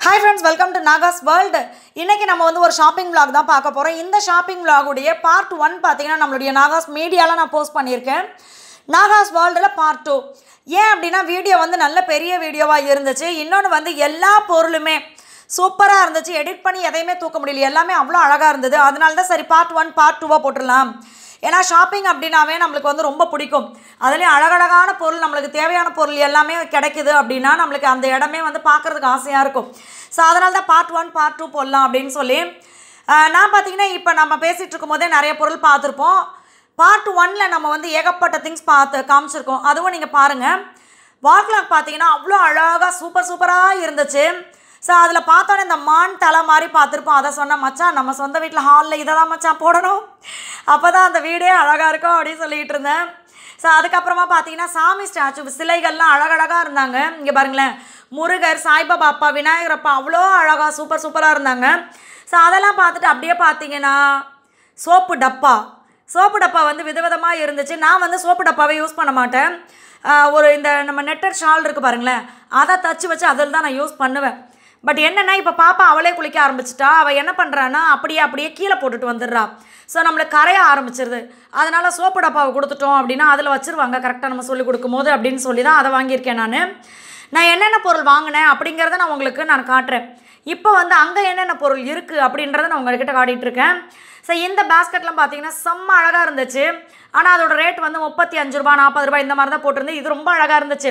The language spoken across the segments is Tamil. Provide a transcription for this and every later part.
hi friends welcome to Nagas world இன்னைக்கு நம்ம வந்து ஒரு ஷாப்பிங் vlog தான் பார்க்க போகிறோம் இந்த ஷாப்பிங் vlog-உடைய பார்ட் ஒன் பார்த்தீங்கன்னா நம்மளுடைய நாகாஸ் மீடியாவில் நான் போஸ்ட் பண்ணியிருக்கேன் நாகாஸ் வேர்ல்டில் பார்ட் டூ ஏன் அப்படின்னா வீடியோ வந்து நல்ல பெரிய வீடியோவாக இருந்துச்சு இன்னொன்று வந்து எல்லா பொருளுமே சூப்பராக இருந்துச்சு எடிட் பண்ணி எதையுமே தூக்க முடியல எல்லாமே அவ்வளோ அழகாக இருந்தது அதனால தான் சரி பார்ட் ஒன் பார்ட் டூவாக போட்டுடலாம் ஏன்னா ஷாப்பிங் அப்படின்னாவே நம்மளுக்கு வந்து ரொம்ப பிடிக்கும் அதுலேயும் அழகழகான பொருள் நம்மளுக்கு தேவையான பொருள் எல்லாமே கிடைக்குது அப்படின்னா நம்மளுக்கு அந்த இடமே வந்து பார்க்குறதுக்கு ஆசையாக இருக்கும் ஸோ அதனால தான் பார்ட் ஒன் பார்ட் டூ போடலாம் அப்படின்னு சொல்லி ஆஹ் நான் பார்த்தீங்கன்னா இப்போ நம்ம பேசிகிட்டு இருக்கும்போதே நிறைய பொருள் பார்த்துருப்போம் பார்ட் ஒன்ல நம்ம வந்து ஏகப்பட்ட திங்ஸ் பார்த்து காமிச்சிருக்கோம் அதுவும் நீங்கள் பாருங்கள் வால் கிளாக் பார்த்தீங்கன்னா அவ்வளோ அழகாக சூப்பர் சூப்பராக இருந்துச்சு ஸோ அதில் பார்த்தோன்னே இந்த மான் தலை மாதிரி பார்த்துருப்போம் அதை சொன்ன மச்சான் நம்ம சொந்த வீட்டில் ஹாலில் இதை தான் மச்சான் போடணும் அப்போ தான் அந்த வீடே அழகாக இருக்கும் அப்படின்னு சொல்லிட்டு இருந்தேன் ஸோ அதுக்கப்புறமா பார்த்தீங்கன்னா சாமி ஸ்டாச்சு சிலைகள்லாம் அழகழகாக இருந்தாங்க இங்கே பாருங்களேன் முருகர் சாய்பாபா அப்பா விநாயகர் அப்பா அவ்வளோ அழகாக சூப்பர் சூப்பராக இருந்தாங்க ஸோ அதெல்லாம் பார்த்துட்டு அப்படியே பார்த்தீங்கன்னா சோப்பு டப்பா சோப்பு டப்பா வந்து விதவிதமாக இருந்துச்சு நான் வந்து சோப்பு டப்பாவை யூஸ் பண்ண மாட்டேன் ஆஹ் ஒரு இந்த நம்ம நெட்டர் ஷால் இருக்குது பாருங்களேன் அதை தச்சு வச்சு அதில் தான் நான் யூஸ் பண்ணுவேன் பட் என்னென்னா இப்போ பாப்பா அவளே குளிக்க ஆரம்பிச்சிட்டா அவள் என்ன பண்ணுறான்னா அப்படியே அப்படியே கீழே போட்டுட்டு வந்துடுறா ஸோ நம்மளுக்கு கரைய ஆரம்பிச்சிருது அதனால் சோப்பு டப்பாவை கொடுத்துட்டோம் அப்படின்னா அதில் வச்சுருவாங்க கரெக்டாக நம்ம சொல்லி கொடுக்கும்போது அப்படின்னு சொல்லி தான் அதை வாங்கியிருக்கேன் நான் நான் என்னென்ன பொருள் வாங்கினேன் அப்படிங்கிறத நான் உங்களுக்கு நான் காட்டுறேன் இப்போ வந்து அங்கே என்னென்ன பொருள் இருக்குது அப்படின்றத நான் உங்கள்கிட்ட காட்டிகிட்டு இருக்கேன் ஸோ இந்த பேஸ்கெட்லாம் பார்த்தீங்கன்னா செம்ம அழகாக இருந்துச்சு ஆனால் அதோட ரேட் வந்து முப்பத்தி அஞ்சு ரூபா நாற்பது ரூபாய் இந்த மாதிரி தான் போட்டிருந்து இது ரொம்ப அழகாக இருந்துச்சு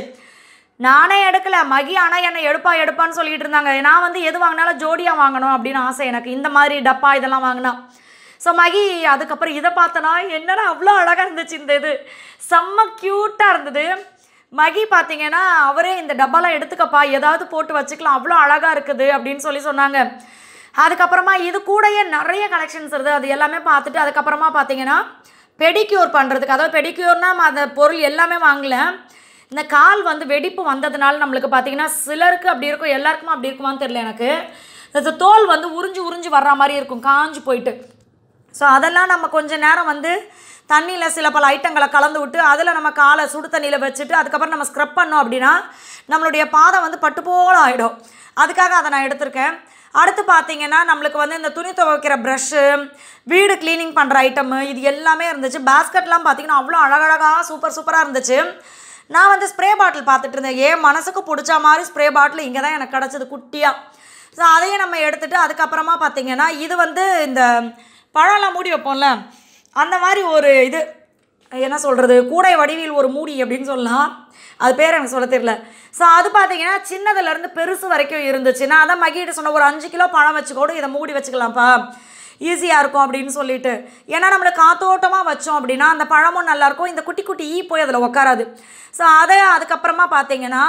நானே எடுக்கல மகி ஆனால் என்னை எடுப்பா எடுப்பான்னு சொல்லிட்டு இருந்தாங்க நான் வந்து எது வாங்கினாலும் ஜோடியாக வாங்கணும் அப்படின்னு ஆசை எனக்கு இந்த மாதிரி டப்பா இதெல்லாம் வாங்கினா ஸோ மகி அதுக்கப்புறம் இதை பார்த்தனா என்னடா அவ்வளோ அழகாக இருந்துச்சு இந்த இது செம்ம க்யூட்டாக இருந்தது மகி பார்த்தீங்கன்னா அவரே இந்த டப்பாலாம் எடுத்துக்கப்பா ஏதாவது போட்டு வச்சுக்கலாம் அவ்வளோ அழகாக இருக்குது அப்படின்னு சொல்லி சொன்னாங்க அதுக்கப்புறமா இது கூடயே நிறைய கலெக்ஷன்ஸ் இருக்குது அது எல்லாமே பார்த்துட்டு அதுக்கப்புறமா பார்த்தீங்கன்னா பெடிக்யூர் பண்ணுறதுக்கு அதாவது பெடிக்யூர்னால் அந்த பொருள் எல்லாமே வாங்கல இந்த கால் வந்து வெடிப்பு வந்ததுனால நம்மளுக்கு பார்த்தீங்கன்னா சிலருக்கு அப்படி இருக்கும் எல்லாருக்குமே அப்படி இருக்குமான்னு தெரியல எனக்கு இந்த தோல் வந்து உறிஞ்சு உறிஞ்சு வர்ற மாதிரி இருக்கும் காஞ்சு போயிட்டு ஸோ அதெல்லாம் நம்ம கொஞ்ச நேரம் வந்து தண்ணியில் சில பல ஐட்டங்களை கலந்து விட்டு அதில் நம்ம காலை சுடு தண்ணியில் வச்சுட்டு அதுக்கப்புறம் நம்ம ஸ்க்ரப் பண்ணோம் அப்படின்னா நம்மளுடைய பாதம் வந்து பட்டு போல ஆகிடும் அதுக்காக அதை நான் எடுத்திருக்கேன் அடுத்து பார்த்தீங்கன்னா நம்மளுக்கு வந்து இந்த துணி துவைக்கிற ப்ரஷ்ஷு வீடு க்ளீனிங் பண்ணுற ஐட்டமு இது எல்லாமே இருந்துச்சு பேஸ்கெட்லாம் பார்த்தீங்கன்னா அவ்வளோ அழகழகாக சூப்பர் சூப்பராக இருந்துச்சு நான் வந்து ஸ்ப்ரே பாட்டில் பார்த்துட்டு இருந்தேன் ஏன் மனசுக்கு பிடிச்ச மாதிரி ஸ்ப்ரே பாட்டில் இங்கே தான் எனக்கு கிடச்சிது குட்டியாக ஸோ அதையும் நம்ம எடுத்துகிட்டு அதுக்கப்புறமா பார்த்தீங்கன்னா இது வந்து இந்த பழம்லாம் மூடி வைப்போம்ல அந்த மாதிரி ஒரு இது என்ன சொல்கிறது கூடை வடிவில் ஒரு மூடி அப்படின்னு சொல்லலாம் அது பேர் எனக்கு சொல்ல தெரியல ஸோ அது பார்த்தீங்கன்னா சின்னதுலேருந்து பெருசு வரைக்கும் இருந்துச்சு நான் அதான் மகிட்ட சொன்ன ஒரு அஞ்சு கிலோ பழம் வச்சுக்கோடு இதை மூடி வச்சுக்கலாம்ப்பா ஈஸியாக இருக்கும் அப்படின்னு சொல்லிட்டு ஏன்னா நம்மளுக்கு காத்தோட்டமாக வச்சோம் அப்படின்னா அந்த பழமும் நல்லாயிருக்கும் இந்த குட்டி குட்டி ஈ போய் அதில் உட்காராது ஸோ அதை அதுக்கப்புறமா பார்த்தீங்கன்னா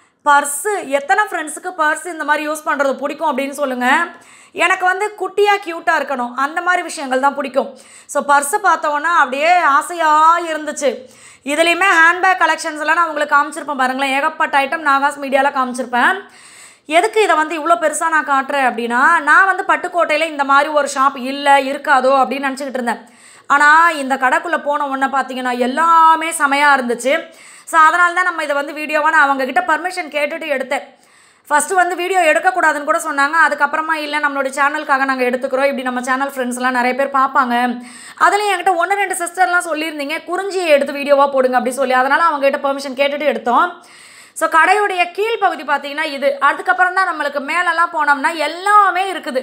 பர்ஸு எத்தனை ஃப்ரெண்ட்ஸுக்கு பர்ஸ் இந்த மாதிரி யூஸ் பண்ணுறது பிடிக்கும் அப்படின்னு சொல்லுங்கள் எனக்கு வந்து குட்டியாக க்யூட்டாக இருக்கணும் அந்த மாதிரி விஷயங்கள் தான் பிடிக்கும் ஸோ பர்ஸு பார்த்தோன்னா அப்படியே ஆசையாக இருந்துச்சு இதுலேயுமே ஹேண்ட்பேக் கலெக்ஷன்ஸ் எல்லாம் நான் உங்களுக்கு காமிச்சிருப்பேன் பாருங்களேன் ஏகப்பட்ட ஐட்டம் நாகாஸ் மீடியாவில் காமிச்சிருப்பேன் எதுக்கு இதை வந்து இவ்வளோ பெருசாக நான் காட்டுறேன் அப்படின்னா நான் வந்து பட்டுக்கோட்டையில் இந்த மாதிரி ஒரு ஷாப் இல்லை இருக்காதோ அப்படின்னு நினச்சிக்கிட்டு இருந்தேன் ஆனால் இந்த கடைக்குள்ளே போன உடனே பார்த்தீங்கன்னா எல்லாமே செமையாக இருந்துச்சு ஸோ அதனால தான் நம்ம இதை வந்து வீடியோவாக நான் அவங்கக்கிட்ட பர்மிஷன் கேட்டுட்டு எடுத்தேன் ஃபஸ்ட்டு வந்து வீடியோ எடுக்கக்கூடாதுன்னு கூட சொன்னாங்க அதுக்கப்புறமா இல்லை நம்மளோட சேனலுக்காக நாங்கள் எடுத்துக்கிறோம் இப்படி நம்ம சேனல் ஃப்ரெண்ட்ஸ்லாம் நிறைய பேர் பார்ப்பாங்க அதுலேயும் என்கிட்ட ஒன்று ரெண்டு சிஸ்டர்லாம் சொல்லியிருந்தீங்க குறிஞ்சியை எடுத்து வீடியோவாக போடுங்க அப்படி சொல்லி அதனால் அவங்ககிட்ட பெர்மிஷன் கேட்டுட்டு எடுத்தோம் ஸோ கடையுடைய கீழ்ப்பகுதி பார்த்தீங்கன்னா இது அதுக்கப்புறம் தான் நம்மளுக்கு மேலெல்லாம் போனோம்னா எல்லாமே இருக்குது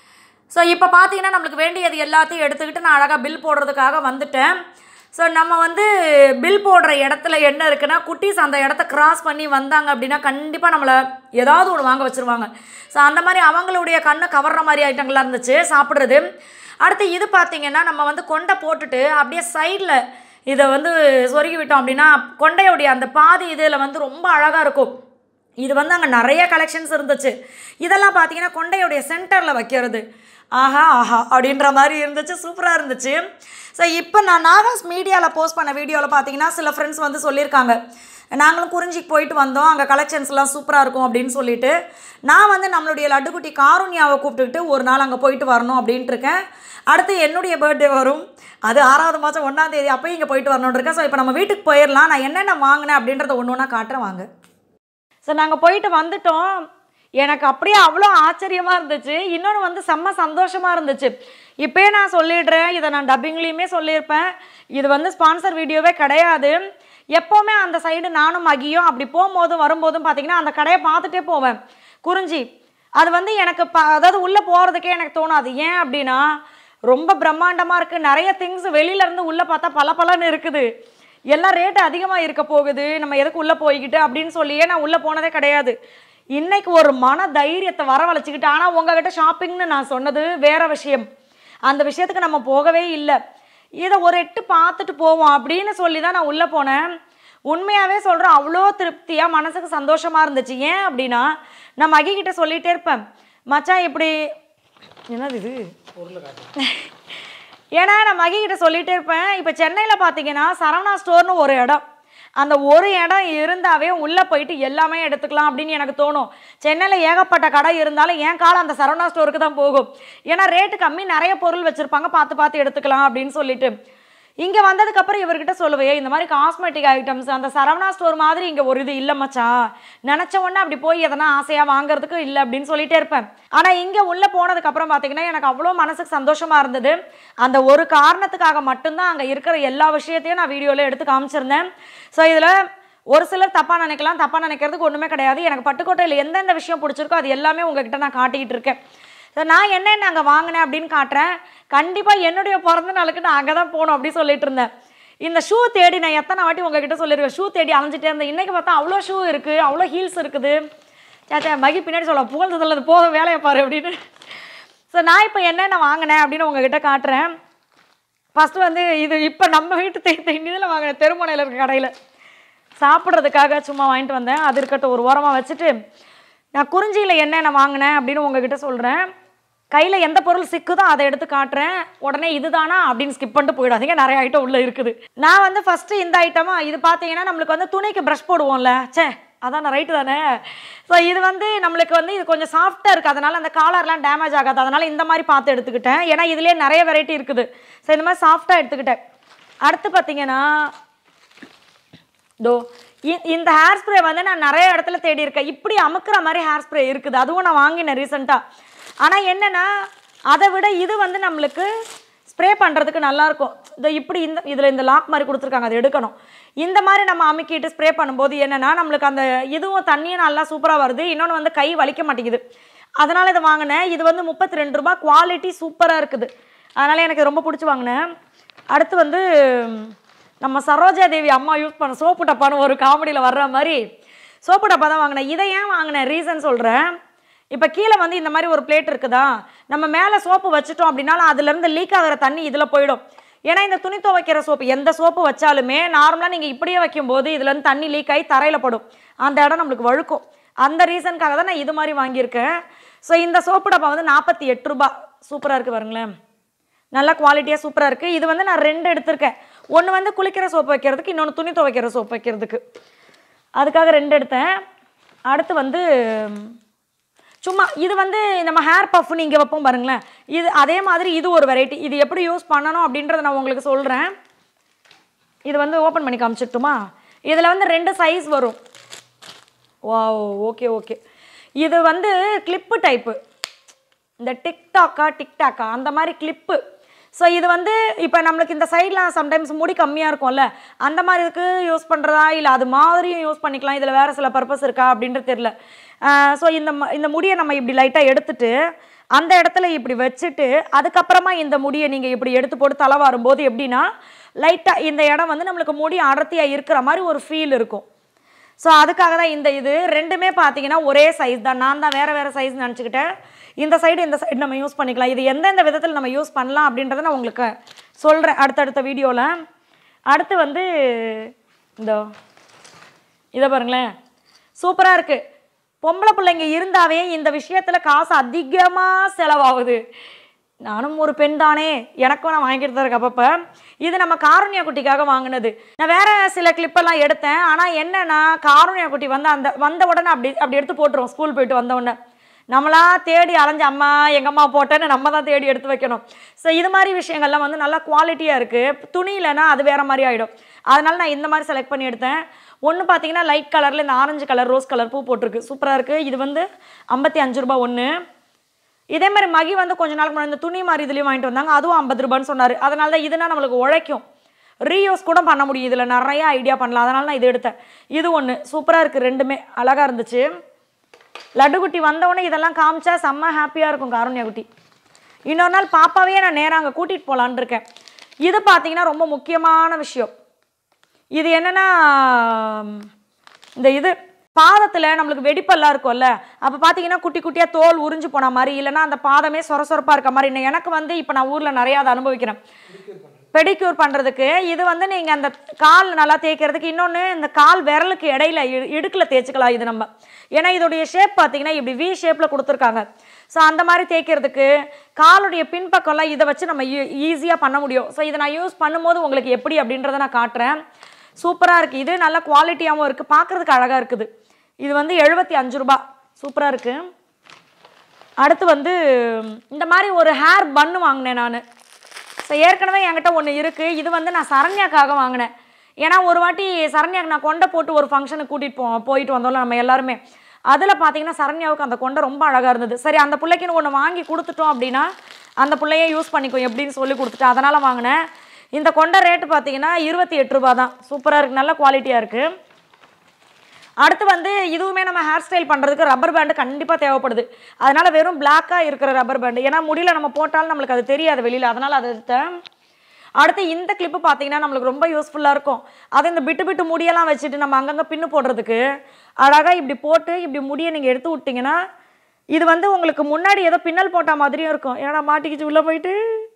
ஸோ இப்போ பார்த்தீங்கன்னா நம்மளுக்கு வேண்டியது எல்லாத்தையும் எடுத்துக்கிட்டு நான் அழகாக பில் போடுறதுக்காக வந்துட்டேன் ஸோ நம்ம வந்து பில் போடுற இடத்துல என்ன இருக்குன்னா குட்டீஸ் அந்த இடத்த கிராஸ் பண்ணி வந்தாங்க அப்படின்னா கண்டிப்பாக நம்மளை ஏதாவது ஒன்று வாங்க வச்சுருவாங்க ஸோ அந்த மாதிரி அவங்களுடைய கண்ணை கவர்ற மாதிரி ஐட்டங்களாக இருந்துச்சு சாப்பிட்றது அடுத்து இது பார்த்திங்கன்னா நம்ம வந்து கொண்டை போட்டுட்டு அப்படியே சைடில் இதை வந்து சொருகி விட்டோம் அப்படின்னா கொண்டையுடைய அந்த பாதி இதில் வந்து ரொம்ப அழகாக இருக்கும் இது வந்து அங்கே நிறைய கலெக்ஷன்ஸ் இருந்துச்சு இதெல்லாம் பார்த்தீங்கன்னா கொண்டையுடைய சென்டரில் வைக்கிறது ஆஹா ஆஹா அப்படின்ற மாதிரி இருந்துச்சு சூப்பராக இருந்துச்சு ஸோ இப்போ நான் நாகாஸ் மீடியாவில் போஸ்ட் பண்ண வீடியோவில் பார்த்தீங்கன்னா சில ஃப்ரெண்ட்ஸ் வந்து சொல்லியிருக்காங்க நாங்களும் குறிஞ்சிக்கு போயிட்டு வந்தோம் அங்கே கலெக்ஷன்ஸ்லாம் சூப்பராக இருக்கும் அப்படின்னு சொல்லிட்டு நான் வந்து நம்மளுடைய லட்டுக்குட்டி காருண்யாவை கூப்பிட்டுக்கிட்டு ஒரு நாள் அங்கே போயிட்டு வரணும் அப்படின்ட்டு இருக்கேன் அடுத்து என்னுடைய பர்த்டே வரும் அது ஆறாவது மாதம் ஒன்றாம் தேதி அப்போயும் இங்கே போயிட்டு வரணுன்னு இருக்கேன் ஸோ இப்போ நம்ம வீட்டுக்கு போயிடலாம் நான் என்னென்ன வாங்கினேன் அப்படின்றத ஒன்று ஒன்றா காட்டுறேன் வாங்க ஸோ நாங்கள் போயிட்டு வந்துட்டோம் எனக்கு அப்படியே அவ்வளோ ஆச்சரியமாக இருந்துச்சு இன்னொன்று வந்து செம்ம சந்தோஷமாக இருந்துச்சு இப்போயே நான் சொல்லிடுறேன் இதை நான் டப்பிங்லேயுமே சொல்லியிருப்பேன் இது வந்து ஸ்பான்சர் வீடியோவே கிடையாது எப்போவுமே அந்த சைடு நானும் மகியும் அப்படி போகும்போதும் வரும்போதும் பார்த்தீங்கன்னா அந்த கடையை பார்த்துட்டே போவேன் குறிஞ்சி அது வந்து எனக்கு ப அதாவது உள்ளே போகிறதுக்கே எனக்கு தோணாது ஏன் அப்படின்னா ரொம்ப பிரம்மாண்டமாக இருக்குது நிறைய திங்ஸ் வெளியிலேருந்து உள்ளே பார்த்தா பல இருக்குது எல்லாம் ரேட்டு அதிகமாக இருக்க போகுது நம்ம எதுக்கு உள்ளே போய்கிட்டு அப்படின்னு சொல்லியே நான் உள்ளே போனதே கிடையாது இன்னைக்கு ஒரு மன தைரியத்தை வரவழைச்சிக்கிட்டு ஆனால் உங்ககிட்ட ஷாப்பிங்னு நான் சொன்னது வேற விஷயம் அந்த விஷயத்துக்கு நம்ம போகவே இல்லை இதை ஒரு எட்டு பார்த்துட்டு போவோம் அப்படின்னு சொல்லி தான் நான் உள்ளே போனேன் உண்மையாகவே சொல்கிறேன் அவ்வளோ திருப்தியாக மனசுக்கு சந்தோஷமாக இருந்துச்சு ஏன் அப்படின்னா நான் மகி கிட்ட சொல்லிகிட்டே இருப்பேன் மச்சான் இப்படி என்னது இது ஏன்னா நான் மகி கிட்ட சொல்லிட்டே இருப்பேன் இப்போ சென்னையில் பார்த்தீங்கன்னா சரவணா ஸ்டோர்னு ஒரு இடம் அந்த ஒரு இடம் இருந்தாவே உள்ளே போயிட்டு எல்லாமே எடுத்துக்கலாம் அப்படின்னு எனக்கு தோணும் சென்னையில் ஏகப்பட்ட கடை இருந்தாலும் என் காலம் அந்த சரவணா ஸ்டோருக்கு தான் போகும் ஏன்னா ரேட்டு கம்மி நிறைய பொருள் வச்சுருப்பாங்க பார்த்து பார்த்து எடுத்துக்கலாம் அப்படின்னு சொல்லிட்டு இங்கே வந்ததுக்கப்புறம் இவர்கிட்ட சொல்லுவேன் இந்த மாதிரி காஸ்மெட்டிக் ஐட்டம்ஸ் அந்த சரவணா ஸ்டோர் மாதிரி இங்கே ஒரு இது இல்லை மச்சான் நினச்ச உடனே அப்படி போய் எதனா ஆசையாக வாங்குறதுக்கு இல்லை அப்படின்னு சொல்லிட்டே இருப்பேன் ஆனால் இங்கே உள்ளே போனதுக்கப்புறம் பார்த்தீங்கன்னா எனக்கு அவ்வளோ மனசுக்கு சந்தோஷமாக இருந்தது அந்த ஒரு காரணத்துக்காக மட்டும்தான் அங்கே இருக்கிற எல்லா விஷயத்தையும் நான் வீடியோவில் எடுத்து காமிச்சிருந்தேன் ஸோ இதில் ஒரு சிலர் தப்பாக நினைக்கலாம் தப்பாக நினைக்கிறதுக்கு ஒன்றுமே கிடையாது எனக்கு பட்டுக்கோட்டையில் எந்தெந்த விஷயம் பிடிச்சிருக்கோ அது எல்லாமே உங்ககிட்ட நான் காட்டிக்கிட்டு இருக்கேன் ஸோ நான் என்னென்ன அங்கே வாங்கினேன் அப்படின்னு காட்டுறேன் கண்டிப்பாக என்னுடைய பிறந்த நாளுக்கு நான் அங்கே தான் போகணும் அப்படி சொல்லிட்டு இருந்தேன் இந்த ஷூ தேடி நான் எத்தனை வாட்டி உங்ககிட்ட சொல்லியிருக்கேன் ஷூ தேடி அலைஞ்சிட்டே இருந்தேன் இன்றைக்கி பார்த்தா அவ்வளோ ஷூ இருக்குது அவ்வளோ ஹீல்ஸ் இருக்குது சாச்சா மகி பின்னாடி சொல்ல புகழ்ந்து சொல்லது போதும் வேலையை பாரு அப்படின்னு ஸோ நான் இப்போ என்னென்ன வாங்கினேன் அப்படின்னு உங்ககிட்ட காட்டுறேன் ஃபஸ்ட்டு வந்து இது இப்போ நம்ம வீட்டு தே இதில் வாங்கினேன் தெருமுனையில் இருக்க கடையில் சாப்பிட்றதுக்காக சும்மா வாங்கிட்டு வந்தேன் அது இருக்கட்டும் ஒரு ஓரமாக வச்சுட்டு நான் குறிஞ்சியில் என்னென்ன வாங்கினேன் அப்படின்னு உங்ககிட்ட சொல்கிறேன் கையில் எந்த பொருள் சிக்குதோ அதை எடுத்து காட்டுறேன் உடனே இதுதானா அப்படின்னு ஸ்கிப் பண்ணிட்டு போயிடாதீங்க நிறைய ஐட்டம் உள்ளே இருக்குது நான் வந்து ஃபஸ்ட்டு இந்த ஐட்டமா இது பார்த்தீங்கன்னா நம்மளுக்கு வந்து துணிக்கு ப்ரஷ் போடுவோம்ல ச்சே அதான் ரைட்டு தானே ஸோ இது வந்து நம்மளுக்கு வந்து இது கொஞ்சம் சாஃப்டாக இருக்குது அதனால் அந்த காலர்லாம் டேமேஜ் ஆகாது அதனால் இந்த மாதிரி பார்த்து எடுத்துக்கிட்டேன் ஏன்னா இதுலேயே நிறைய வெரைட்டி இருக்குது ஸோ இந்த மாதிரி சாஃப்டாக எடுத்துக்கிட்டேன் அடுத்து பார்த்தீங்கன்னா தோ இ- இந்த ஹேர் ஸ்ப்ரே வந்து நான் நிறைய இடத்துல தேடி இருக்கேன் இப்படி அமுக்குற மாதிரி ஹேர் ஸ்ப்ரே இருக்குது அதுவும் நான் வாங்கினேன் ரீசெண்டாக ஆனால் என்னென்னா அதை விட இது வந்து நம்மளுக்கு ஸ்ப்ரே பண்ணுறதுக்கு நல்லாயிருக்கும் இந்த இப்படி இந்த இதில் இந்த லாக் மாதிரி கொடுத்துருக்காங்க அதை எடுக்கணும் இந்த மாதிரி நம்ம அமுக்கிட்டு ஸ்ப்ரே பண்ணும்போது என்னென்னா நம்மளுக்கு அந்த இதுவும் தண்ணியும் நல்லா சூப்பராக வருது இன்னொன்று வந்து கை வலிக்க மாட்டேங்குது அதனால் இதை வாங்கினேன் இது வந்து முப்பத்தி ரெண்டு ரூபாய் குவாலிட்டி சூப்பராக இருக்குது அதனால் எனக்கு ரொம்ப பிடிச்சி வாங்கினேன் அடுத்து வந்து நம்ம சரோஜா தேவி அம்மா யூஸ் பண்ண சோப்பு டப்பான்னு ஒரு காமெடியில் வர்ற மாதிரி சோப்பு டப்பா தான் வாங்கினேன் இதை ஏன் வாங்கினேன் ரீசன் சொல்கிறேன் இப்போ கீழே வந்து இந்த மாதிரி ஒரு பிளேட் இருக்குதா நம்ம மேலே சோப்பு வச்சுட்டோம் அப்படின்னாலும் அதுலேருந்து லீக் ஆகிற தண்ணி இதில் போயிடும் ஏன்னா இந்த துணி துவைக்கிற சோப்பு எந்த சோப்பு வச்சாலுமே நார்மலாக நீங்கள் இப்படியே வைக்கும்போது இதுலேருந்து தண்ணி லீக் ஆகி தரையில் படும் அந்த இடம் நம்மளுக்கு வழுக்கும் அந்த ரீசனுக்காக தான் நான் இது மாதிரி வாங்கியிருக்கேன் ஸோ இந்த சோப்பு டப்பா வந்து நாற்பத்தி எட்டு ரூபா சூப்பராக இருக்குது பாருங்களேன் நல்லா குவாலிட்டியாக சூப்பராக இருக்குது இது வந்து நான் ரெண்டு எடுத்திருக்கேன் ஒன்று வந்து குளிக்கிற சோப்பு வைக்கிறதுக்கு இன்னொன்று துணி துவைக்கிற சோப்பு வைக்கிறதுக்கு அதுக்காக ரெண்டு எடுத்தேன் அடுத்து வந்து சும்மா இது வந்து நம்ம ஹேர் பஃப் நீங்கள் வைப்போம் பாருங்களேன் இது அதே மாதிரி இது ஒரு வெரைட்டி இது எப்படி யூஸ் பண்ணணும் அப்படின்றத நான் உங்களுக்கு சொல்கிறேன் இது வந்து ஓப்பன் பண்ணி காமிச்சிட்டுமா இதில் வந்து ரெண்டு சைஸ் வரும் வா ஓகே ஓகே இது வந்து கிளிப்பு டைப்பு இந்த டிக்டாக்கா டிக்டாக்கா அந்த மாதிரி கிளிப்பு ஸோ இது வந்து இப்போ நம்மளுக்கு இந்த சைட்லாம் சம்டைம்ஸ் முடி கம்மியாக இருக்கும்ல அந்த மாதிரி இதுக்கு யூஸ் பண்ணுறதா இல்லை அது மாதிரியும் யூஸ் பண்ணிக்கலாம் இதில் வேறு சில பர்பஸ் இருக்கா அப்படின்றது தெரில ஸோ இந்த ம- இந்த முடியை நம்ம இப்படி லைட்டாக எடுத்துட்டு அந்த இடத்துல இப்படி வச்சுட்டு அதுக்கப்புறமா இந்த முடியை நீங்கள் இப்படி எடுத்து போட்டு தலை வரும்போது எப்படின்னா லைட்டாக இந்த இடம் வந்து நம்மளுக்கு முடி அடர்த்தியாக இருக்கிற மாதிரி ஒரு ஃபீல் இருக்கும் ஸோ அதுக்காக தான் இந்த இது ரெண்டுமே பார்த்தீங்கன்னா ஒரே சைஸ் தான் நான் தான் வேறு வேறு சைஸ் நினச்சிக்கிட்டேன் இந்த சைடு இந்த சைடு நம்ம யூஸ் பண்ணிக்கலாம் இது எந்தெந்த விதத்தில் நம்ம யூஸ் பண்ணலாம் அப்படின்றத நான் உங்களுக்கு சொல்கிறேன் அடுத்தடுத்த வீடியோவில் அடுத்து வந்து இந்த இதை பாருங்களேன் சூப்பராக இருக்குது பொம்பளை பிள்ளைங்க இருந்தாவே இந்த விஷயத்தில் காசு அதிகமாக செலவாகுது நானும் ஒரு பெண் தானே எனக்கும் நான் வாங்கிட்டு தான் இருக்கேன் அப்பப்போ இது நம்ம காருண்யா குட்டிக்காக வாங்கினது நான் வேற சில கிளிப்பெல்லாம் எடுத்தேன் ஆனால் என்னன்னா காருண்யா குட்டி வந்து அந்த வந்த உடனே அப்படி அப்படி எடுத்து போட்டுருவோம் ஸ்கூல் போயிட்டு வந்த உடனே நம்மளா தேடி அலைஞ்சு அம்மா எங்கள் அம்மா போட்டேன்னு நம்ம தான் தேடி எடுத்து வைக்கணும் ஸோ இது மாதிரி விஷயங்கள்லாம் வந்து நல்லா குவாலிட்டியாக இருக்குது துணி இல்லைன்னா அது வேற மாதிரி ஆகிடும் அதனால நான் இந்த மாதிரி செலக்ட் பண்ணி எடுத்தேன் ஒன்று பார்த்தீங்கன்னா லைட் கலரில் இந்த ஆரஞ்சு கலர் ரோஸ் கலர் பூ போட்டிருக்கு சூப்பராக இருக்குது இது வந்து ஐம்பத்தி அஞ்சு ரூபா ஒன்று இதே மாதிரி மகி வந்து கொஞ்ச நாளுக்கு முன்னாடி இந்த துணி மாதிரி இதுலேயும் வாங்கிட்டு வந்தாங்க அதுவும் ஐம்பது ரூபான்னு சொன்னார் அதனால தான் இதுனா நம்மளுக்கு உழைக்கும் ரீயூஸ் கூட பண்ண முடியும் இதில் நிறைய ஐடியா பண்ணலாம் அதனால நான் இது எடுத்தேன் இது ஒன்று சூப்பராக இருக்குது ரெண்டுமே அழகாக இருந்துச்சு லட்டு குட்டி வந்தவொடனே இதெல்லாம் காமிச்சா செம்ம ஹாப்பியாக இருக்கும் காருண்யா குட்டி இன்னொரு நாள் பாப்பாவையே நான் நேராக அங்கே கூட்டிகிட்டு போகலான்னு இருக்கேன் இது பார்த்தீங்கன்னா ரொம்ப முக்கியமான விஷயம் இது என்னன்னா ம், இந்த இது பாதத்தில் நம்மளுக்கு வெடிப்பெல்லாம் இருக்கும்ல அப்போ பார்த்தீங்கன்னா குட்டி குட்டியாக தோல் உறிஞ்சு போன மாதிரி இல்லைன்னா அந்த பாதமே சொர சொரப்பாக இருக்க மாதிரி இன்னும் எனக்கு வந்து இப்போ நான் ஊரில் நிறையா அதை அனுபவிக்கிறேன் பெடிக்யூர் பண்ணுறதுக்கு இது வந்து நீங்கள் அந்த கால் நல்லா தேய்க்கிறதுக்கு இன்னொன்று இந்த கால் விரலுக்கு இடையில இடு- இடுக்குல தேய்ச்சிக்கலாம் இது நம்ம ஏன்னா இதோடைய ஷேப் பார்த்தீங்கன்னா இப்படி வி ஷேப்பில் கொடுத்துருக்காங்க ஸோ அந்த மாதிரி தேய்க்கிறதுக்கு காலுடைய பின்பக்கம்லாம் இதை வச்சு நம்ம ஈஸியாக பண்ண முடியும் ஸோ இதை நான் யூஸ் பண்ணும்போது உங்களுக்கு எப்படி அப்படின்றத நான் காட்டுறேன் சூப்பராக இருக்குது இது நல்ல குவாலிட்டியாகவும் இருக்குது பார்க்குறதுக்கு அழகாக இருக்குது இது வந்து எழுபத்தி அஞ்சு ரூபா சூப்பராக இருக்குது அடுத்து வந்து இந்த மாதிரி ஒரு ஹேர் பன்னு வாங்கினேன் நான் ஸோ ஏற்கனவே என்கிட்ட ஒன்று இருக்குது இது வந்து நான் சரண்யாக்காக வாங்கினேன் ஏன்னா ஒரு வாட்டி சரண்யாக்கு நான் கொண்டை போட்டு ஒரு ஃபங்க்ஷனுக்கு கூட்டிகிட்டு போ போயிட்டு வந்தோம்ல நம்ம எல்லாருமே அதில் பார்த்தீங்கன்னா சரண்யாவுக்கு அந்த கொண்டை ரொம்ப அழகாக இருந்தது சரி அந்த பிள்ளைக்குன்னு ஒன்று வாங்கி கொடுத்துட்டோம் அப்படின்னா அந்த பிள்ளையே யூஸ் பண்ணிக்கும் எப்படின்னு சொல்லி கொடுத்துட்டேன் அதனால் வாங்கினேன் இந்த கொண்டை ரேட்டு பார்த்தீங்கன்னா இருபத்தி எட்டு ரூபா தான் சூப்பராக இருக்குது நல்ல குவாலிட்டியாக இருக்குது அடுத்து வந்து இதுவுமே நம்ம ஹேர் ஸ்டைல் பண்ணுறதுக்கு ரப்பர் பேண்டு கண்டிப்பாக தேவைப்படுது அதனால் வெறும் பிளாக்காக இருக்கிற ரப்பர் பேண்டு ஏன்னா முடியல நம்ம போட்டாலும் நம்மளுக்கு அது தெரியாது வெளியில் அதனால் அதை எடுத்தேன் அடுத்து இந்த கிளிப்பு பார்த்தீங்கன்னா நம்மளுக்கு ரொம்ப யூஸ்ஃபுல்லாக இருக்கும் அது இந்த பிட்டு பிட்டு முடியெல்லாம் வச்சுட்டு நம்ம அங்கங்கே பின்னு போடுறதுக்கு அழகாக இப்படி போட்டு இப்படி முடியை நீங்கள் எடுத்து விட்டிங்கன்னா இது வந்து உங்களுக்கு முன்னாடி ஏதோ பின்னல் போட்ட மாதிரியும் இருக்கும் ஏன்னா மாட்டிக்கிச்சு உள்ளே போயிட்டு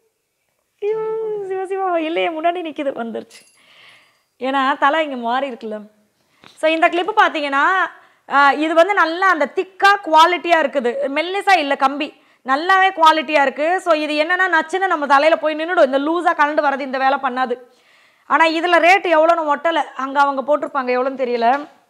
ஐயோ, சிவ சிவா இல்லையே முன்னாடி நிற்கிது வந்துருச்சு ஏன்னா தலை இங்கே மாறி இருக்குல்ல ஸோ இந்த கிளிப்பு பார்த்தீங்கன்னா ஆஹ், இது வந்து நல்லா அந்த திக்காக குவாலிட்டியாக இருக்குது மெல்லிசா இல்லை கம்பி நல்லாவே குவாலிட்டியாக இருக்குது ஸோ இது என்னென்னா நச்சுன்னு நம்ம தலையில் போய் நின்றுடும் இந்த லூஸாக கலண்டு வர்றது இந்த வேலை பண்ணாது ஆனால் இதில் ரேட் எவ்வளோன்னு ஒட்டலை அங்கே அவங்க போட்டிருப்பாங்க எவ்வளோன்னு தெரியல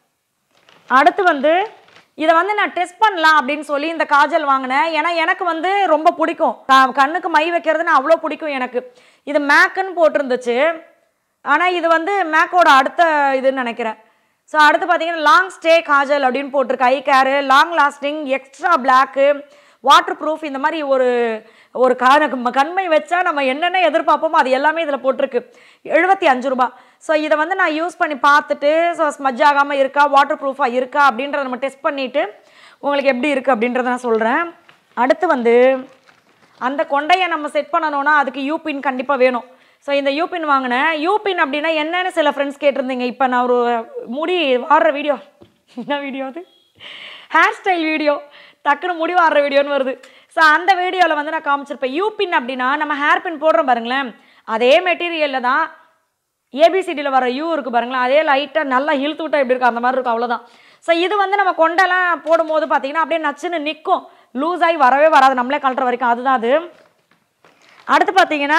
அடுத்து வந்து இதை வந்து நான் டெஸ்ட் பண்ணலாம் அப்படின்னு சொல்லி இந்த காஜல் வாங்கினேன் ஏன்னா எனக்கு வந்து ரொம்ப பிடிக்கும் க- கண்ணுக்கு மை வைக்கிறதுன்னு அவ்வளோ பிடிக்கும் எனக்கு இது மேக்குன்னு போட்டிருந்துச்சு ஆனால் இது வந்து மேக்கோட அடுத்த இதுன்னு நினைக்கிறேன் ஸோ அடுத்து பார்த்தீங்கன்னா லாங் ஸ்டே காஜல் அப்படின்னு போட்டிருக்கு eye care long lasting extra black waterproof இந்த மாதிரி ஒரு ஒரு கணக்கு கண்மை வச்சா நம்ம என்னென்ன எதிர்பார்ப்போமோ அது எல்லாமே இதில் போட்டிருக்கு எழுபத்தி அஞ்சு ரூபா ஸோ இதை வந்து நான் யூஸ் பண்ணி பார்த்துட்டு ஸோ ஸ்மஜ் ஆகாமல் இருக்கா வாட்டர் ப்ரூஃபாக இருக்கா அப்படின்றத நம்ம டெஸ்ட் பண்ணிவிட்டு உங்களுக்கு எப்படி இருக்குது அப்படின்றத நான் சொல்கிறேன் அடுத்து வந்து அந்த கொண்டையை நம்ம செட் பண்ணணும்னா அதுக்கு யூபின் கண்டிப்பாக வேணும் ஸோ இந்த யூபின் வாங்கினேன் யூபின் அப்படின்னா என்னன்னு சில ஃப்ரெண்ட்ஸ் கேட்டிருந்தீங்க இப்போ நான் ஒரு முடி வாடுற வீடியோ என்ன வீடியோ அது ஹேர் ஸ்டைல் வீடியோ டக்குன்னு முடி வாடுற வீடியோன்னு வருது ஸோ அந்த வீடியோவில் வந்து நான் காமிச்சிருப்பேன் யூபின் அப்படின்னா நம்ம ஹேர் பின் போடுறோம் பாருங்களேன் அதே மெட்டீரியலில் தான் ஏபிசிடியில் வர யூ இருக்குது பாருங்களேன் அதே லைட்டாக நல்லா இழுத்து விட்டா எப்படி இருக்கும் அந்த மாதிரி இருக்கும் அவ்வளோதான் ஸோ இது வந்து நம்ம கொண்டெல்லாம் போடும்போது பார்த்தீங்கன்னா அப்படியே நச்சுன்னு நிற்கும் லூஸ் ஆகி வரவே வராது நம்மளே கழட்டுற வரைக்கும் அதுதான் அது அடுத்து பார்த்தீங்கன்னா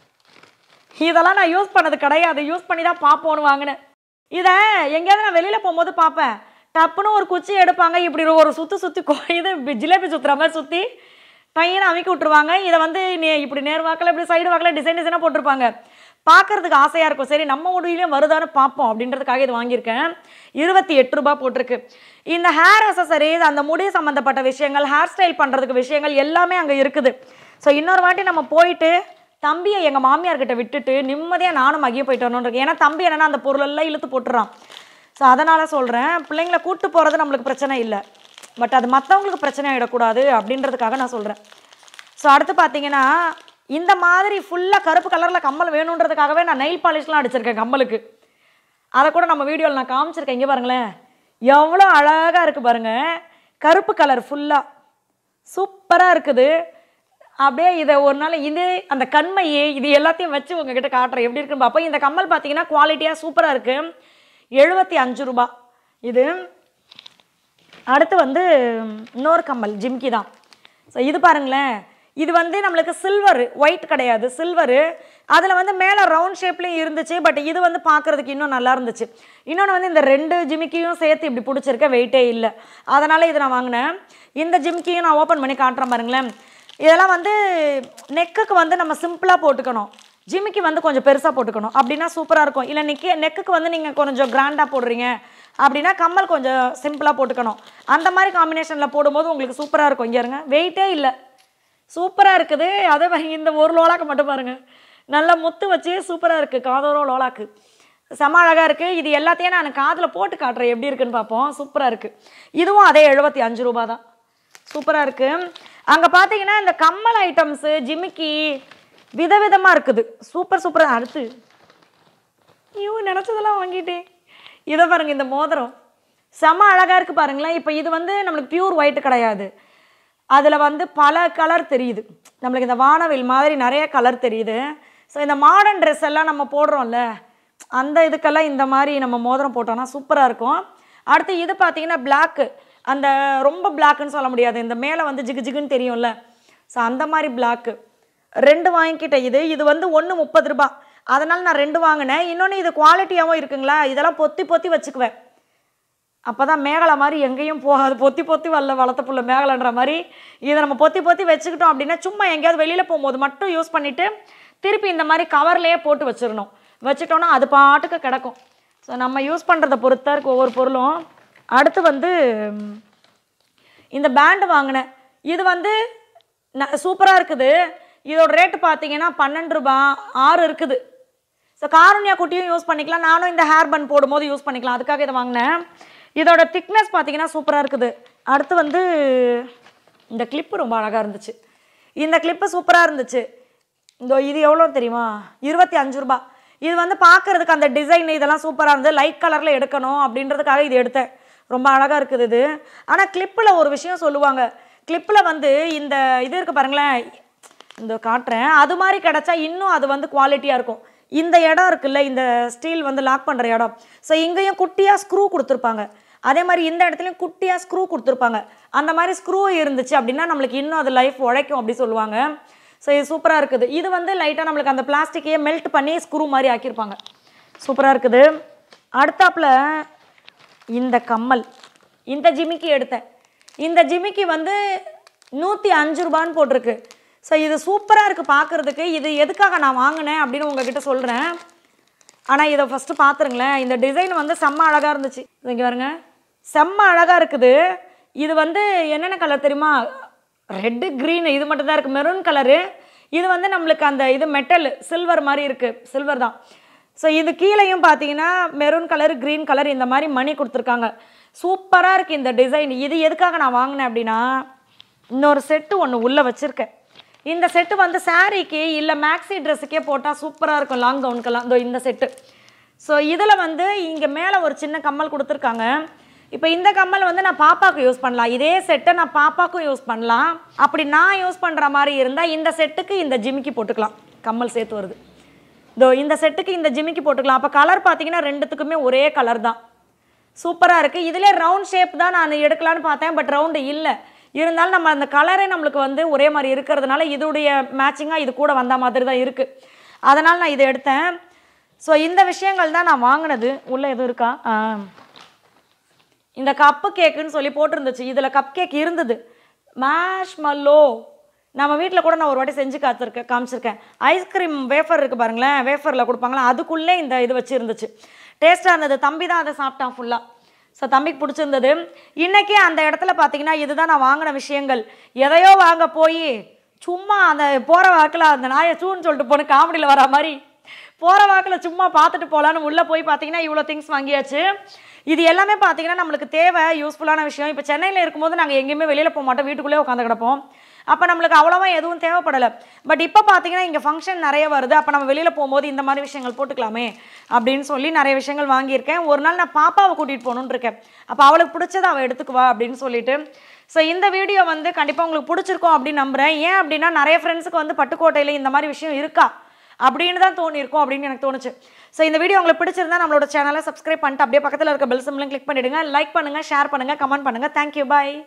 இதெல்லாம் நான் யூஸ் பண்ணது கிடையாது யூஸ் பண்ணி தான் பார்ப்போன்னு வாங்கினேன் இதை எங்கேயாவது நான் வெளியில் போகும்போது பார்ப்பேன் டப்புன்னு ஒரு குச்சி எடுப்பாங்க இப்படி ஒரு சுற்றி சுற்றி இது இப்படி ஜிலேபி சுற்றுற மாதிரி சுற்றி டைன்னு அமைக்கி விட்ருவாங்க இதை வந்து நீ இப்படி நேர் வாக்கில் இப்படி சைடு வாக்கில் டிசைன் டிசைனாக போட்டிருப்பாங்க பார்க்கறதுக்கு ஆசையாக இருக்கும் சரி நம்ம முடியிலையும் வருதான்னு பார்ப்போம் அப்படின்றதுக்காக இது வாங்கியிருக்கேன் இருபத்தி எட்டு ரூபாய் போட்டிருக்கு இந்த ஹேர் அசசரிஸ் அந்த முடி சம்மந்தப்பட்ட விஷயங்கள் ஹேர் ஸ்டைல் பண்ணுறதுக்கு விஷயங்கள் எல்லாமே அங்கே இருக்குது ஸோ இன்னொரு வாட்டி நம்ம போயிட்டு தம்பியை எங்கள் மாமியார்கிட்ட விட்டுட்டு நிம்மதியாக நானும் மகிய போயிட்டு வரணும்னு இருக்கு ஏன்னா தம்பி என்னன்னா அந்த பொருளெல்லாம் இழுத்து போட்டுறான் ஸோ அதனால் சொல்கிறேன் பிள்ளைங்கள கூட்டு போகிறது நம்மளுக்கு பிரச்சனை இல்லை பட் அது மற்றவங்களுக்கு பிரச்சனை ஆகிடக்கூடாது அப்படின்றதுக்காக நான் சொல்கிறேன் ஸோ அடுத்து பார்த்தீங்கன்னா இந்த மாதிரி ஃபுல்லாக கருப்பு கலரில் கம்மல் வேணுன்றதுக்காகவே நான் நெயில் பாலிஷ்லாம் அடிச்சிருக்கேன் கம்மலுக்கு அதை கூட நம்ம வீடியோவில் நான் காமிச்சிருக்கேன் இங்கே பாருங்களேன் எவ்வளோ அழகாக இருக்குது பாருங்கள் கருப்பு கலர் ஃபுல்லாக சூப்பராக இருக்குது அப்படியே இதை ஒரு நாள் இது அந்த கண்மையே இது எல்லாத்தையும் வச்சு உங்ககிட்ட காட்டுறேன் எப்படி இருக்குன்னு பார்ப்போம் இந்த கம்மல் பார்த்தீங்கன்னா குவாலிட்டியாக சூப்பராக இருக்குது எழுபத்தி அஞ்சு ரூபா இது அடுத்து வந்து இன்னொரு கம்மல் ஜிம்கி தான் ஸோ இது பாருங்களேன் இது வந்து நம்மளுக்கு சில்வர் ஒயிட் கிடையாது சில்வரு அதில் வந்து மேலே ரவுண்ட் ஷேப்லேயும் இருந்துச்சு பட் இது வந்து பார்க்குறதுக்கு இன்னும் நல்லா இருந்துச்சு இன்னொன்று வந்து இந்த ரெண்டு ஜிமிக்கியும் சேர்த்து இப்படி பிடிச்சிருக்க வெயிட்டே இல்லை அதனால் இது நான் வாங்கினேன் இந்த ஜிமிக்கியும் நான் ஓப்பன் பண்ணி காட்டுறேன் பாருங்களேன் இதெல்லாம் வந்து நெக்குக்கு வந்து நம்ம சிம்பிளாக போட்டுக்கணும் ஜிமிக்கி வந்து கொஞ்சம் பெருசாக போட்டுக்கணும் அப்படின்னா சூப்பராக இருக்கும் இல்லை நிக்க நெக்குக்கு வந்து நீங்கள் கொஞ்சம் கிராண்டாக போடுறீங்க அப்படின்னா கம்மல் கொஞ்சம் சிம்பிளாக போட்டுக்கணும் அந்த மாதிரி காம்பினேஷனில் போடும்போது உங்களுக்கு சூப்பராக இருக்கும் இங்கே இருங்க வெயிட்டே இல்லை சூப்பராக இருக்குது அதே மாதிரி இந்த ஒரு லோலாக்கு மட்டும் பாருங்கள் நல்லா முத்து வச்சு சூப்பராக இருக்குது காதோரம் லோலாக்கு செம அழகாக இருக்குது இது எல்லாத்தையும் நான் காதில் போட்டு காட்டுறேன் எப்படி இருக்குன்னு பார்ப்போம் சூப்பராக இருக்குது இதுவும் அதே எழுபத்தி அஞ்சு ரூபா தான் சூப்பராக இருக்குது அங்கே பார்த்தீங்கன்னா இந்த கம்மல் ஐட்டம்ஸு ஜிமிக்கி விதவிதமாக இருக்குது சூப்பர் சூப்பராக அடுத்து ஐயோ நினச்சதெல்லாம் வாங்கிட்டேன் இதை பாருங்க இந்த மோதிரம் செம அழகாக இருக்குது பாருங்களேன் இப்போ இது வந்து நம்மளுக்கு பியூர் ஒயிட் கிடையாது அதில் வந்து பல கலர் தெரியுது நம்மளுக்கு இந்த வானவில் மாதிரி நிறைய கலர் தெரியுது ஸோ இந்த மாடர்ன் ட்ரெஸ் எல்லாம் நம்ம போடுறோம்ல அந்த இதுக்கெல்லாம் இந்த மாதிரி நம்ம மோதிரம் போட்டோம்னா சூப்பராக இருக்கும் அடுத்து இது பார்த்தீங்கன்னா பிளாக்கு அந்த ரொம்ப பிளாக்குன்னு சொல்ல முடியாது இந்த மேலே வந்து ஜிகு ஜிகுன்னு தெரியும்ல ஸோ அந்த மாதிரி பிளாக்கு ரெண்டு வாங்கிக்கிட்டேன் இது இது வந்து ஒன்று முப்பது ரூபா அதனால் நான் ரெண்டு வாங்கினேன் இன்னொன்று இது குவாலிட்டியாகவும் இருக்குங்களா இதெல்லாம் பொத்தி பொத்தி வச்சுக்குவேன் அப்போ தான் மேகலை மாதிரி எங்கேயும் போகாது பொத்தி பொத்தி வரல வளர்த்த புள்ள மேகலைன்ற மாதிரி இதை நம்ம பொத்தி பொத்தி வச்சுக்கிட்டோம் அப்படின்னா சும்மா எங்கேயாவது வெளியில் போகும்போது மட்டும் யூஸ் பண்ணிவிட்டு திருப்பி இந்த மாதிரி கவர்லேயே போட்டு வச்சிடணும் வச்சுட்டோன்னா அது பாட்டுக்கு கிடக்கும் ஸோ நம்ம யூஸ் பண்ணுறதை பொறுத்தா இருக்கு ஒவ்வொரு பொருளும் அடுத்து வந்து ம், இந்த பேண்டு வாங்கினேன் இது வந்து சூப்பராக இருக்குது இதோட ரேட்டு பார்த்தீங்கன்னா பன்னெண்டு ரூபா ஆறு இருக்குது ஸோ காருண்யா குட்டியும் யூஸ் பண்ணிக்கலாம் நானும் இந்த ஹேர் பன் போடும்போது யூஸ் பண்ணிக்கலாம் அதுக்காக இதை வாங்கினேன் இதோட திக்னஸ் பார்த்தீங்கன்னா சூப்பராக இருக்குது அடுத்து வந்து இந்த கிளிப்பு ரொம்ப அழகாக இருந்துச்சு இந்த கிளிப்பு சூப்பராக இருந்துச்சு இந்த இது எவ்வளோ தெரியுமா இருபத்தி அஞ்சு ரூபா இது வந்து பார்க்கறதுக்கு அந்த டிசைன் இதெல்லாம் சூப்பராக இருந்தது லைட் கலரில் எடுக்கணும் அப்படின்றதுக்காக இது எடுத்தேன் ரொம்ப அழகாக இருக்குது இது ஆனால் கிளிப்பில் ஒரு விஷயம் சொல்லுவாங்க கிளிப்பில் வந்து இந்த இது இருக்குது பாருங்களேன் இந்த காட்டுறேன் அது மாதிரி கிடச்சா இன்னும் அது வந்து குவாலிட்டியாக இருக்கும் இந்த இடம் இருக்குல்ல இந்த ஸ்டீல் வந்து லாக் பண்ணுற இடம் ஸோ இங்கேயும் குட்டியாக ஸ்க்ரூ கொடுத்துருப்பாங்க அதே மாதிரி இந்த இடத்துலையும் குட்டியாக ஸ்க்ரூ கொடுத்துருப்பாங்க அந்த மாதிரி ஸ்க்ரூ இருந்துச்சு அப்படின்னா நம்மளுக்கு இன்னும் அது லைஃப் உழைக்கும் அப்படி சொல்லுவாங்க ஸோ இது சூப்பராக இருக்குது இது வந்து லைட்டாக நம்மளுக்கு அந்த பிளாஸ்டிக்கையே மெல்ட் பண்ணி ஸ்க்ரூ மாதிரி ஆக்கியிருப்பாங்க சூப்பராக இருக்குது அடுத்தாப்புல இந்த கம்மல் இந்த ஜிமிக்கி எடுத்தேன் இந்த ஜிமிக்கி வந்து நூற்றி அஞ்சு ரூபான்னு போட்டிருக்கு ஸோ இது சூப்பராக இருக்குது பார்க்குறதுக்கு இது எதுக்காக நான் வாங்கினேன் அப்படின்னு உங்ககிட்ட சொல்கிறேன் ஆனால் இதை ஃபஸ்ட்டு பார்த்துருங்களேன் இந்த டிசைன் வந்து செம்ம அழகாக இருந்துச்சு இங்கே பாருங்க செம்ம அழகாக இருக்குது இது வந்து என்னென்ன கலர் தெரியுமா ரெட்டு க்ரீன் இது மட்டும் தான் இருக்குது மெரூன் கலரு இது வந்து நம்மளுக்கு அந்த இது மெட்டல் சில்வர் மாதிரி இருக்குது சில்வர் தான் ஸோ இது கீழேயும் பார்த்தீங்கன்னா மெரூன் கலர் க்ரீன் கலர் இந்த மாதிரி மணி கொடுத்துருக்காங்க சூப்பராக இருக்குது இந்த டிசைன் இது எதுக்காக நான் வாங்கினேன் அப்படின்னா இன்னொரு செட்டு ஒன்று உள்ளே வச்சுருக்கேன் இந்த செட்டு வந்து சாரீக்கு இல்லை மேக்ஸி ட்ரெஸ்ஸுக்கே போட்டால் சூப்பராக இருக்கும் லாங் கவுனுக்கெல்லாம் இதோ இந்த செட்டு ஸோ இதில் வந்து இங்கே மேலே ஒரு சின்ன கம்மல் கொடுத்துருக்காங்க இப்போ இந்த கம்மல் வந்து நான் பாப்பாவுக்கு யூஸ் பண்ணலாம் இதே செட்டை நான் பாப்பாவுக்கும் யூஸ் பண்ணலாம் அப்படி நான் யூஸ் பண்ணுற மாதிரி இருந்தால் இந்த செட்டுக்கு இந்த ஜிமிக்கி போட்டுக்கலாம் கம்மல் சேர்த்து வருது இதோ இந்த செட்டுக்கு இந்த ஜிமிக்கி போட்டுக்கலாம் அப்போ கலர் பார்த்தீங்கன்னா ரெண்டுத்துக்குமே ஒரே கலர் தான் சூப்பராக இருக்குது இதிலே ரவுண்ட் ஷேப் தான் நான் எடுக்கலான்னு பார்த்தேன் பட் ரவுண்டு இல்லை இருந்தாலும் நம்ம அந்த கலரே நம்மளுக்கு வந்து ஒரே மாதிரி இருக்கிறதுனால இதோடைய மேட்சிங்காக இது கூட வந்த மாதிரி தான் இருக்குது அதனால் நான் இதை எடுத்தேன் ஸோ இந்த விஷயங்கள் தான் நான் வாங்கினது உள்ளே எதுவும் இருக்கா ஆ இந்த கப்பு கேக்குன்னு சொல்லி போட்டிருந்துச்சு இதில் கப் கேக் இருந்தது மேஷ் மல்லோ நம்ம வீட்டில் கூட நான் ஒரு வாட்டி செஞ்சு காத்திருக்கேன் காமிச்சிருக்கேன் ஐஸ்கிரீம் வேஃபர் இருக்குது பாருங்களேன் வேஃபரில் கொடுப்பாங்களா அதுக்குள்ளே இந்த இது வச்சு இருந்துச்சு டேஸ்ட்டாக இருந்தது தம்பி தான் அதை சாப்பிட்டான் ஃபுல்லாக ஸோ தம்பிக்கு பிடிச்சிருந்தது இன்றைக்கி அந்த இடத்துல பார்த்தீங்கன்னா இதுதான் நான் வாங்கின விஷயங்கள் எதையோ வாங்க போய் சும்மா அந்த போகிற வாக்கில் அந்த நாயை சூன்னு சொல்லிட்டு போன காமெடியில் வர மாதிரி போகிற வாக்கில் சும்மா பார்த்துட்டு போகலான்னு உள்ளே போய் பார்த்தீங்கன்னா இவ்வளோ திங்ஸ் வாங்கியாச்சு இது எல்லாமே பார்த்தீங்கன்னா நம்மளுக்கு தேவை யூஸ்ஃபுல்லான விஷயம் இப்போ சென்னையில் இருக்கும்போது நாங்கள் எங்கேயுமே வெளியில் போக மாட்டோம் வீட்டுக்குள்ளே உட்காந்து கிடப்போம் அப்போ நம்மளுக்கு அவ்வளோவா எதுவும் தேவைப்படலை பட் இப்போ பார்த்தீங்கன்னா இங்கே ஃபங்க்ஷன் நிறைய வருது அப்போ நம்ம வெளியில் போகும்போது இந்த மாதிரி விஷயங்கள் போட்டுக்கலாமே அப்படின்னு சொல்லி நிறைய விஷயங்கள் வாங்கியிருக்கேன் ஒரு நாள் நான் பாப்பாவை கூட்டிகிட்டு போகணுன்னு இருக்கேன் அப்போ அவளுக்கு பிடிச்சதை அவள் எடுத்துக்குவா அப்படின்னு சொல்லிட்டு ஸோ இந்த வீடியோ வந்து கண்டிப்பாக உங்களுக்கு பிடிச்சிருக்கும் அப்படின்னு நம்புகிறேன் ஏன் அப்படின்னா நிறைய ஃப்ரெண்ட்ஸுக்கு வந்து பட்டுக்கோட்டையில் இந்த மாதிரி விஷயம் இருக்கா அப்படின்னு தான் தோணியிருக்கும் அப்படின்னு எனக்கு தோணுச்சு ஸோ இந்த வீடியோ உங்களுக்கு பிடிச்சிருந்தா நம்மளோட சேனலை சப்ஸ்கிரைப் பண்ணிட்டு அப்படியே பக்கத்தில் இருக்க பெல் சிம்லையும் கிளிக் பண்ணிடுங்க லைக் பண்ணுங்கள் ஷேர் பண்ணுங்கள் கமெண்ட் பண்ணுங்கள் தேங்க்யூ பாய்